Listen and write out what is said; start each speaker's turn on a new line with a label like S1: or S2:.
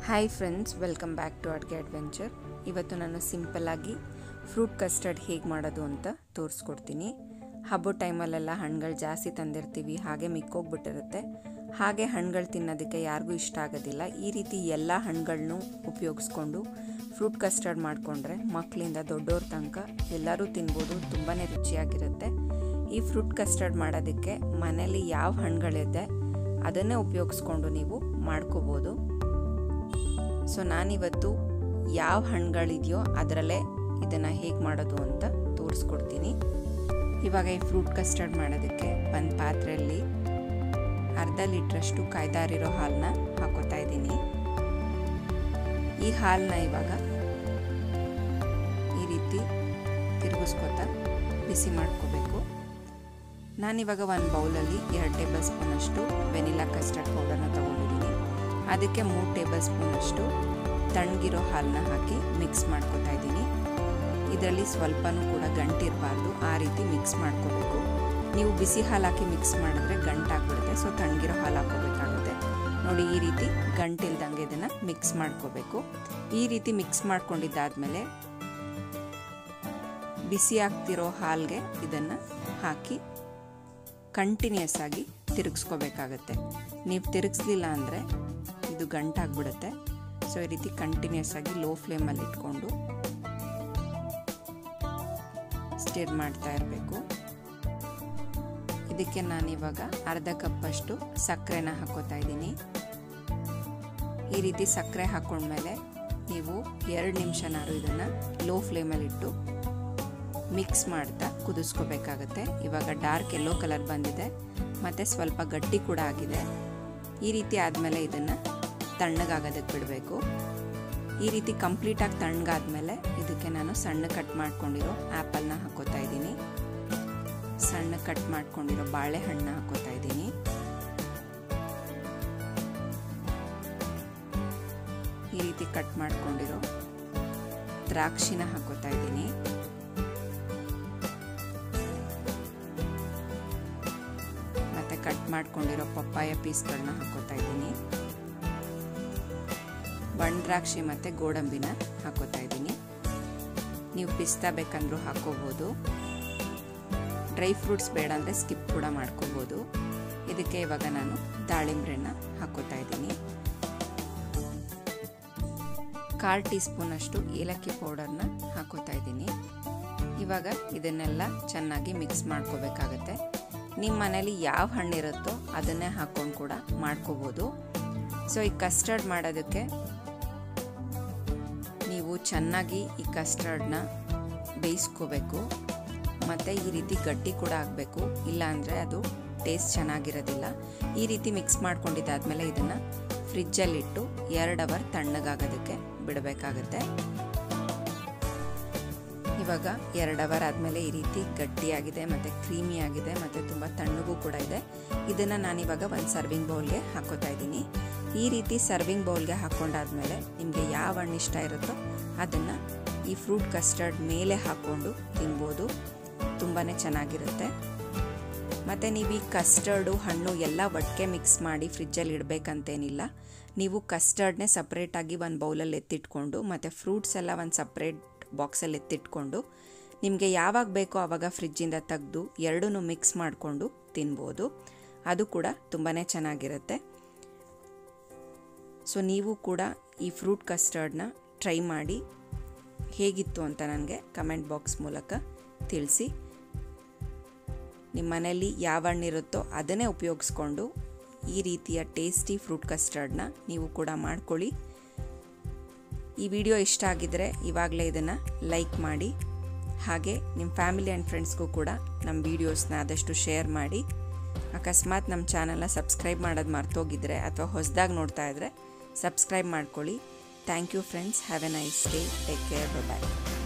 S1: hi friends welcome back to ಅಡ್ಗೆ adventure ಇವತ್ತು ನಾನು ಸಿಂಪಲ್ಲಾಗಿ ಫ್ರೂಟ್ ಕಸ್ಟರ್ಡ್ ಹೇಗೆ ಮಾಡೋದು ಅಂತ ತೋರಿಸ್ಕೊಡ್ತೀನಿ ಹಬ್ಬದ ಟೈಮಲ್ಲೆಲ್ಲ ಹಣ್ಣುಗಳು ಜಾಸ್ತಿ ತಂದಿರ್ತೀವಿ ಹಾಗೆ ಮಿಕ್ಕೋಗ್ಬಿಟ್ಟಿರುತ್ತೆ ಹಾಗೆ ಹಣ್ಣುಗಳು ತಿನ್ನೋದಕ್ಕೆ ಯಾರಿಗೂ ಇಷ್ಟ ಆಗೋದಿಲ್ಲ ಈ ರೀತಿ ಎಲ್ಲ ಹಣ್ಣುಗಳನ್ನೂ ಉಪಯೋಗಿಸ್ಕೊಂಡು ಫ್ರೂಟ್ ಕಸ್ಟರ್ಡ್ ಮಾಡಿಕೊಂಡ್ರೆ ಮಕ್ಕಳಿಂದ ದೊಡ್ಡವ್ರ ತನಕ ಎಲ್ಲರೂ ತಿನ್ಬೋದು ತುಂಬಾ ರುಚಿಯಾಗಿರುತ್ತೆ ಈ ಫ್ರೂಟ್ ಕಸ್ಟರ್ಡ್ ಮಾಡೋದಕ್ಕೆ ಮನೇಲಿ ಯಾವ ಹಣ್ಣುಗಳಿದೆ ಅದನ್ನೇ ಉಪಯೋಗಿಸ್ಕೊಂಡು ನೀವು ಮಾಡ್ಕೋಬೋದು ಸೊ ನಾನಿವತ್ತು ಯಾವ ಹಣ್ಣುಗಳಿದೆಯೋ ಅದರಲ್ಲೇ ಇದನ್ನು ಹೇಗೆ ಮಾಡೋದು ಅಂತ ತೋರಿಸ್ಕೊಡ್ತೀನಿ ಇವಾಗ ಈ ಫ್ರೂಟ್ ಕಸ್ಟರ್ಡ್ ಮಾಡೋದಕ್ಕೆ ಒಂದು ಪಾತ್ರೆಯಲ್ಲಿ ಅರ್ಧ ಲೀಟ್ರಷ್ಟು ಕಾಯ್ದಾರಿರೋ ಹಾಲನ್ನ ಹಾಕೋತಾ ಇದ್ದೀನಿ ಈ ಹಾಲನ್ನ ಇವಾಗ ಈ ರೀತಿ ತಿರುಗಿಸ್ಕೊತಾ ಬಿಸಿ ಮಾಡ್ಕೋಬೇಕು ನಾನಿವಾಗ ಒಂದು ಬೌಲಲ್ಲಿ ಎರಡು ಟೇಬಲ್ ಸ್ಪೂನಷ್ಟು ವೆನಿಲಾ ಕಸ್ಟರ್ಡ್ ಪೌಡರ್ನ ತೊಗೊಂಡಿದ್ದೀನಿ ಅದಕ್ಕೆ ಮೂರು ಟೇಬಲ್ ಸ್ಪೂನಷ್ಟು ತಣ್ಣಗಿರೋ ಹಾಲನ್ನ ಹಾಕಿ ಮಿಕ್ಸ್ ಮಾಡ್ಕೊತಾ ಇದ್ದೀನಿ ಇದರಲ್ಲಿ ಸ್ವಲ್ಪನೂ ಕೂಡ ಗಂಟಿರಬಾರ್ದು ಆ ರೀತಿ ಮಿಕ್ಸ್ ಮಾಡ್ಕೋಬೇಕು ನೀವು ಬಿಸಿ ಹಾಲು ಹಾಕಿ ಮಿಕ್ಸ್ ಮಾಡಿದ್ರೆ ಗಂಟಾಗ್ಬಿಡುತ್ತೆ ಸೊ ತಣ್ಣಗಿರೋ ಹಾಲು ಹಾಕೋಬೇಕಾಗುತ್ತೆ ನೋಡಿ ಈ ರೀತಿ ಗಂಟಿಲ್ದಂಗೆ ಇದನ್ನು ಮಿಕ್ಸ್ ಮಾಡ್ಕೋಬೇಕು ಈ ರೀತಿ ಮಿಕ್ಸ್ ಮಾಡ್ಕೊಂಡಿದ್ದಾದಮೇಲೆ ಬಿಸಿ ಆಗ್ತಿರೋ ಹಾಲ್ಗೆ ಇದನ್ನು ಹಾಕಿ ಕಂಟಿನ್ಯೂಸ್ ಆಗಿ ತಿರುಗಿಸ್ಕೋಬೇಕಾಗತ್ತೆ ನೀವು ತಿರುಗಿಸ್ಲಿಲ್ಲ ಅಂದರೆ ಇದು ಗಂಟಾಗ್ಬಿಡುತ್ತೆ ಸೊ ಈ ರೀತಿ ಕಂಟಿನ್ಯೂಸ್ ಆಗಿ ಲೋ ಫ್ಲೇಮಲ್ಲಿ ಇಟ್ಕೊಂಡು ಸ್ಟಿರ್ ಮಾಡ್ತಾ ಇರಬೇಕು ಇದಕ್ಕೆ ನಾನಿವಾಗ ಅರ್ಧ ಕಪ್ಪಷ್ಟು ಸಕ್ಕರೆನ ಹಾಕೋತಾ ಇದ್ದೀನಿ ಈ ರೀತಿ ಸಕ್ಕರೆ ಹಾಕೊಂಡ್ಮೇಲೆ ನೀವು ಎರಡು ನಿಮಿಷನಾರು ಇದನ್ನು ಲೋ ಫ್ಲೇಮಲ್ಲಿಟ್ಟು ಮಿಕ್ಸ್ ಮಾಡ್ತಾ ಕುದಿಸ್ಕೋಬೇಕಾಗತ್ತೆ ಇವಾಗ ಡಾರ್ಕ್ ಎಲ್ಲೋ ಕಲರ್ ಬಂದಿದೆ ಮತ್ತು ಸ್ವಲ್ಪ ಗಟ್ಟಿ ಕೂಡ ಆಗಿದೆ ಈ ರೀತಿ ಆದಮೇಲೆ ಇದನ್ನು ತಣ್ಣಗಾಗೋದಕ್ಕೆ ಬಿಡಬೇಕು ಈ ರೀತಿ ಕಂಪ್ಲೀಟಾಗಿ ತಣ್ಣಗಾದ್ಮೇಲೆ ಇದಕ್ಕೆ ನಾನು ಸಣ್ಣ ಕಟ್ ಮಾಡ್ಕೊಂಡಿರೋ ಆ್ಯಪಲ್ನ ಹಾಕೋತಾ ಇದ್ದೀನಿ ಸಣ್ಣ ಕಟ್ ಮಾಡ್ಕೊಂಡಿರೋ ಬಾಳೆಹಣ್ಣು ಹಾಕೋತಾ ಇದ್ದೀನಿ ಈ ರೀತಿ ಕಟ್ ಮಾಡ್ಕೊಂಡಿರೋ ದ್ರಾಕ್ಷಿನ ಹಾಕೋತಾ ಇದ್ದೀನಿ ಮತ್ತೆ ಕಟ್ ಮಾಡ್ಕೊಂಡಿರೋ ಪಪ್ಪಾಯ ಪೀಸ್ಗಳನ್ನ ಹಾಕೋತಾ ಇದ್ದೀನಿ ದ್ರಾಕ್ಷಿ ಮತ್ತು ಗೋಡಂಬಿನ ಹಾಕೋತಾ ಇದ್ದೀನಿ ನೀವು ಪಿಸ್ತಾ ಬೇಕಂದ್ರೂ ಹಾಕೋಬೋದು ಡ್ರೈ ಫ್ರೂಟ್ಸ್ ಬೇಡ ಅಂದರೆ ಸ್ಕಿಪ್ ಕೂಡ ಮಾಡ್ಕೋಬೋದು ಇದಕ್ಕೆ ಇವಾಗ ನಾನು ದಾಳಿಂಬ್ರೆನ ಹಾಕೋತಾ ಇದ್ದೀನಿ ಕಾಲು ಟೀ ಸ್ಪೂನಷ್ಟು ಏಲಕ್ಕಿ ಪೌಡರ್ನ ಹಾಕೋತಾ ಇದ್ದೀನಿ ಇವಾಗ ಇದನ್ನೆಲ್ಲ ಚೆನ್ನಾಗಿ ಮಿಕ್ಸ್ ಮಾಡ್ಕೋಬೇಕಾಗತ್ತೆ ನಿಮ್ಮ ಮನೇಲಿ ಯಾವ ಹಣ್ಣಿರುತ್ತೋ ಅದನ್ನೇ ಹಾಕ್ಕೊಂಡು ಕೂಡ ಮಾಡ್ಕೋಬೋದು ಸೊ ಈ ಕಸ್ಟರ್ಡ್ ಮಾಡೋದಕ್ಕೆ ನೀವು ಚೆನ್ನಾಗಿ ಈ ಕಸ್ಟರ್ಡ್ನ ಬೇಯಿಸ್ಕೋಬೇಕು ಮತ್ತು ಈ ರೀತಿ ಗಟ್ಟಿ ಕೂಡ ಆಗಬೇಕು ಇಲ್ಲಾಂದರೆ ಅದು ಟೇಸ್ಟ್ ಚೆನ್ನಾಗಿರೋದಿಲ್ಲ ಈ ರೀತಿ ಮಿಕ್ಸ್ ಮಾಡ್ಕೊಂಡಿದ್ದಾದಮೇಲೆ ಇದನ್ನು ಫ್ರಿಜ್ಜಲ್ಲಿಟ್ಟು ಎರಡು ಅವರ್ ತಣ್ಣಗಾಗೋದಕ್ಕೆ ಬಿಡಬೇಕಾಗತ್ತೆ ಇವಾಗ ಎರಡು ಅವರ್ ಆದಮೇಲೆ ಈ ರೀತಿ ಗಟ್ಟಿಯಾಗಿದೆ ಮತ್ತು ಕ್ರೀಮಿ ಆಗಿದೆ ಮತ್ತು ತುಂಬ ತಣ್ಣಗೂ ಕೂಡ ಇದೆ ಇದನ್ನು ನಾನಿವಾಗ ಒಂದು ಸರ್ವಿಂಗ್ ಬೌಲ್ಗೆ ಹಾಕೋತಾ ಇದ್ದೀನಿ ಈ ರೀತಿ ಸರ್ವಿಂಗ್ ಬೌಲ್ಗೆ ಹಾಕ್ಕೊಂಡಾದ್ಮೇಲೆ ನಿಮಗೆ ಯಾವ ಹಣ್ಣು ಇಷ್ಟ ಇರುತ್ತೋ ಅದನ್ನು ಈ ಫ್ರೂಟ್ ಕಸ್ಟರ್ಡ್ ಮೇಲೆ ಹಾಕ್ಕೊಂಡು ತಿನ್ಬೋದು ತುಂಬಾ ಚೆನ್ನಾಗಿರುತ್ತೆ ಮತ್ತು ನೀವು ಈ ಕಸ್ಟರ್ಡು ಹಣ್ಣು ಎಲ್ಲ ಒಟ್ಟಿಗೆ ಮಿಕ್ಸ್ ಮಾಡಿ ಫ್ರಿಜ್ಜಲ್ಲಿ ಇಡಬೇಕಂತೇನಿಲ್ಲ ನೀವು ಕಸ್ಟರ್ಡ್ನೇ ಸಪ್ರೇಟಾಗಿ ಒಂದು ಬೌಲಲ್ಲಿ ಎತ್ತಿಟ್ಕೊಂಡು ಮತ್ತು ಫ್ರೂಟ್ಸ್ ಎಲ್ಲ ಒಂದು ಸಪ್ರೇಟ್ ಬಾಕ್ಸಲ್ಲಿ ಎತ್ತಿಟ್ಕೊಂಡು ನಿಮಗೆ ಯಾವಾಗ ಬೇಕೋ ಆವಾಗ ಫ್ರಿಜ್ಜಿಂದ ತೆಗೆದು ಎರಡೂ ಮಿಕ್ಸ್ ಮಾಡಿಕೊಂಡು ತಿನ್ಬೋದು ಅದು ಕೂಡ ತುಂಬಾ ಚೆನ್ನಾಗಿರುತ್ತೆ ಸೊ ನೀವು ಕೂಡ ಈ ಫ್ರೂಟ್ ಕಸ್ಟರ್ಡ್ನ ಟ್ರೈ ಮಾಡಿ ಹೇಗಿತ್ತು ಅಂತ ನನಗೆ ಕಮೆಂಟ್ ಬಾಕ್ಸ್ ಮೂಲಕ ತಿಳಿಸಿ ನಿಮ್ಮ ಮನೆಯಲ್ಲಿ ಯಾವ ಹಣ್ಣಿರುತ್ತೋ ಅದನ್ನೇ ಉಪಯೋಗಿಸ್ಕೊಂಡು ಈ ರೀತಿಯ ಟೇಸ್ಟಿ ಫ್ರೂಟ್ ಕಸ್ಟರ್ಡ್ನ ನೀವು ಕೂಡ ಮಾಡ್ಕೊಳ್ಳಿ ಈ ವಿಡಿಯೋ ಇಷ್ಟ ಆಗಿದ್ದರೆ ಇವಾಗಲೇ ಇದನ್ನು ಲೈಕ್ ಮಾಡಿ ಹಾಗೆ ನಿಮ್ಮ ಫ್ಯಾಮಿಲಿ ಆ್ಯಂಡ್ ಫ್ರೆಂಡ್ಸ್ಗೂ ಕೂಡ ನಮ್ಮ ವೀಡಿಯೋಸ್ನ ಆದಷ್ಟು ಶೇರ್ ಮಾಡಿ ಅಕಸ್ಮಾತ್ ನಮ್ಮ ಚಾನಲ್ನ ಸಬ್ಸ್ಕ್ರೈಬ್ ಮಾಡೋದು ಮರ್ತೋಗಿದ್ರೆ ಅಥವಾ ಹೊಸದಾಗಿ ನೋಡ್ತಾ ಇದ್ದರೆ ಸಬ್ಸ್ಕ್ರೈಬ್ ಮಾಡ್ಕೊಳ್ಳಿ thank you friends have a nice day take care bye